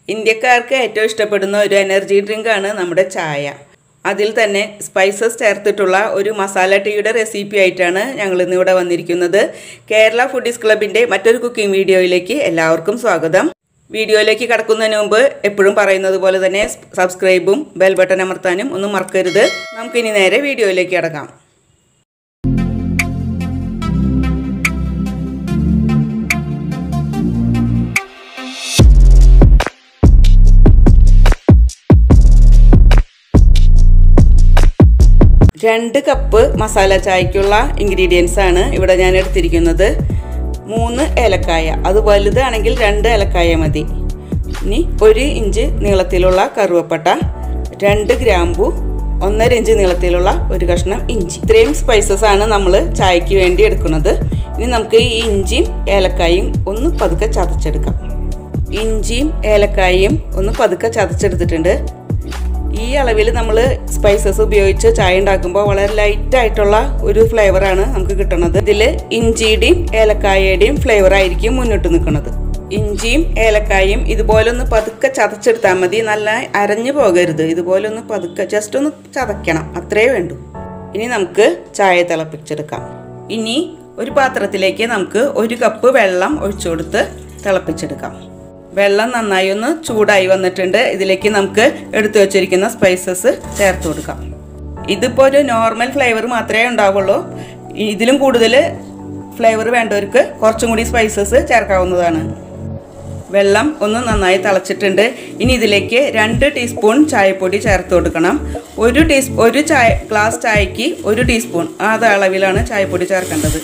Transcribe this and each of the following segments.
ഇന്ത്യക്കാർക്ക് ഏറ്റവും ഇഷ്ടപ്പെടുന്ന ഒരു എനർജി ഡ്രിങ്കാണ് നമ്മുടെ ചായ അതിൽ തന്നെ സ്പൈസസ് ചേർത്തിട്ടുള്ള ഒരു മസാല ടീയുടെ റെസിപ്പി ആയിട്ടാണ് ഞങ്ങൾ ഇന്ന് ഇവിടെ വന്നിരിക്കുന്നത് കേരള ഫുഡീസ് ക്ലബിൻ്റെ മറ്റൊരു കുക്കിംഗ് വീഡിയോയിലേക്ക് എല്ലാവർക്കും സ്വാഗതം വീഡിയോയിലേക്ക് കടക്കുന്നതിന് മുമ്പ് എപ്പോഴും പറയുന്നത് പോലെ തന്നെ സബ്സ്ക്രൈബും ബെൽ ബട്ടൺ അമർത്താനും ഒന്നും മറക്കരുത് നമുക്കിനി നേരെ വീഡിയോയിലേക്ക് കടക്കാം രണ്ട് കപ്പ് മസാല ചായക്കുള്ള ഇൻഗ്രീഡിയൻസ് ആണ് ഇവിടെ ഞാൻ എടുത്തിരിക്കുന്നത് മൂന്ന് ഏലക്കായ അത് വലുതാണെങ്കിൽ രണ്ട് ഏലക്കായ മതി ഇനി ഒരു ഇഞ്ച് നീളത്തിലുള്ള കറുവപ്പട്ട രണ്ട് ഗ്രാമ്പു ഒന്നര ഇഞ്ച് നീളത്തിലുള്ള ഒരു കഷ്ണം ഇഞ്ചി ഇത്രയും സ്പൈസസ് ആണ് നമ്മൾ ചായക്ക് വേണ്ടി എടുക്കുന്നത് ഇനി നമുക്ക് ഈ ഇഞ്ചിയും ഏലക്കായും ഒന്ന് പതുക്കെ ചതച്ചെടുക്കാം ഇഞ്ചിയും ഏലക്കായും ഒന്ന് പതുക്കെ ചതച്ചെടുത്തിട്ടുണ്ട് ഈ അളവിൽ നമ്മൾ സ്പൈസസ് ഉപയോഗിച്ച് ചായ ഉണ്ടാക്കുമ്പോൾ വളരെ ലൈറ്റ് ആയിട്ടുള്ള ഒരു ഫ്ലേവറാണ് നമുക്ക് കിട്ടുന്നത് ഇതിൽ ഇഞ്ചിയുടെയും ഏലക്കായയുടെയും ഫ്ലേവർ ആയിരിക്കും മുന്നോട്ട് നിൽക്കുന്നത് ഇഞ്ചിയും ഏലക്കായും ഇതുപോലെ ഒന്ന് പതുക്കെ ചതച്ചെടുത്താൽ മതി നല്ല അരഞ്ഞു പോകരുത് ഇതുപോലെ ഒന്ന് പതുക്കെ ജസ്റ്റ് ഒന്ന് ചതയ്ക്കണം അത്രേ വേണ്ടൂ ഇനി നമുക്ക് ചായ തിളപ്പിച്ചെടുക്കാം ഇനി ഒരു പാത്രത്തിലേക്ക് നമുക്ക് ഒരു കപ്പ് വെള്ളം ഒഴിച്ചു കൊടുത്ത് തിളപ്പിച്ചെടുക്കാം വെള്ളം നന്നായി ഒന്ന് ചൂടായി വന്നിട്ടുണ്ട് ഇതിലേക്ക് നമുക്ക് എടുത്തു വച്ചിരിക്കുന്ന സ്പൈസസ് ചേർത്ത് കൊടുക്കാം ഇതിപ്പോൾ ഒരു നോർമൽ ഫ്ലേവർ മാത്രമേ ഉണ്ടാവുള്ളൂ ഇതിലും കൂടുതൽ ഫ്ലേവർ വേണ്ടവർക്ക് കുറച്ചും കൂടി സ്പൈസസ് ചേർക്കാവുന്നതാണ് വെള്ളം ഒന്ന് നന്നായി തിളച്ചിട്ടുണ്ട് ഇനി ഇതിലേക്ക് രണ്ട് ടീസ്പൂൺ ചായപ്പൊടി ചേർത്ത് കൊടുക്കണം ഒരു ടീസ് ഒരു ചായ ഗ്ലാസ് ചായക്ക് ഒരു ടീസ്പൂൺ അത് അളവിലാണ് ചായപ്പൊടി ചേർക്കേണ്ടത്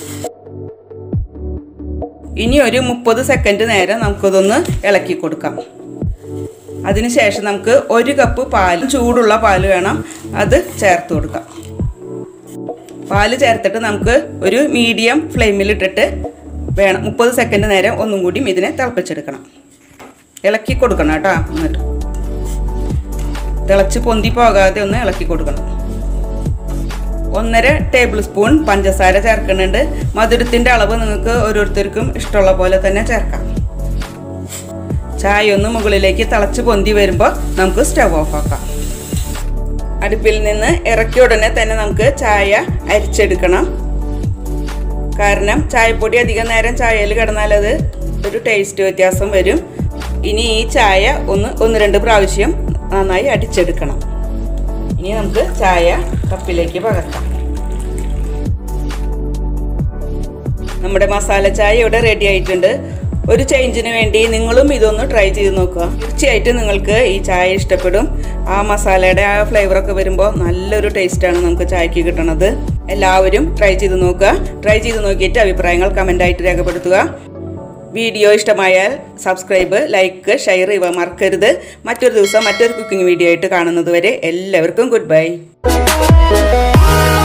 ഇനി ഒരു മുപ്പത് സെക്കൻഡ് നേരം നമുക്കിതൊന്ന് ഇളക്കി കൊടുക്കാം അതിനുശേഷം നമുക്ക് ഒരു കപ്പ് പാൽ ചൂടുള്ള പാൽ വേണം അത് ചേർത്ത് കൊടുക്കാം പാൽ ചേർത്തിട്ട് നമുക്ക് ഒരു മീഡിയം ഫ്ലെയിമിലിട്ടിട്ട് വേണം മുപ്പത് സെക്കൻഡ് നേരം ഒന്നും കൂടി ഇതിനെ തിളപ്പിച്ചെടുക്കണം ഇളക്കി കൊടുക്കണം കേട്ടോ എന്നിട്ട് തിളച്ച് പൊന്തി പോകാതെ ഒന്ന് ഇളക്കി കൊടുക്കണം ഒന്നര ടേബിൾ സ്പൂൺ പഞ്ചസാര ചേർക്കുന്നുണ്ട് മധുരത്തിൻ്റെ അളവ് നിങ്ങൾക്ക് ഓരോരുത്തർക്കും ഇഷ്ടമുള്ള പോലെ തന്നെ ചേർക്കാം ചായ ഒന്ന് മുകളിലേക്ക് തിളച്ച് പൊന്തി വരുമ്പോൾ നമുക്ക് സ്റ്റവ് ഓഫ് ആക്കാം അടുപ്പിൽ നിന്ന് ഇറക്കിയ ഉടനെ തന്നെ നമുക്ക് ചായ അരിച്ചെടുക്കണം കാരണം ചായപ്പൊടി അധികം നേരം ചായയിൽ കിടന്നാൽ അത് ഒരു ടേസ്റ്റ് വ്യത്യാസം വരും ഇനി ഈ ചായ ഒന്ന് ഒന്ന് രണ്ട് പ്രാവശ്യം നന്നായി അടിച്ചെടുക്കണം ഇനി നമുക്ക് ചായ കപ്പിലേക്ക് പകർത്താം നമ്മുടെ മസാല ചായ ഇവിടെ റെഡി ആയിട്ടുണ്ട് ഒരു ചേഞ്ചിന് വേണ്ടി നിങ്ങളും ഇതൊന്ന് ട്രൈ ചെയ്ത് നോക്കുക തീർച്ചയായിട്ടും നിങ്ങൾക്ക് ഈ ചായ ഇഷ്ടപ്പെടും ആ മസാലയുടെ ആ ഫ്ലേവറൊക്കെ വരുമ്പോൾ നല്ലൊരു ടേസ്റ്റാണ് നമുക്ക് ചായക്ക് കിട്ടണത് എല്ലാവരും ട്രൈ ചെയ്ത് നോക്കുക ട്രൈ ചെയ്ത് നോക്കിയിട്ട് അഭിപ്രായങ്ങൾ കമൻ്റായിട്ട് രേഖപ്പെടുത്തുക വീഡിയോ ഇഷ്ടമായാൽ സബ്സ്ക്രൈബ് ലൈക്ക് ഷെയർ ഇവ മറക്കരുത് മറ്റൊരു ദിവസം മറ്റൊരു കുക്കിംഗ് വീഡിയോ ആയിട്ട് കാണുന്നത് വരെ എല്ലാവർക്കും ഗുഡ് ബൈ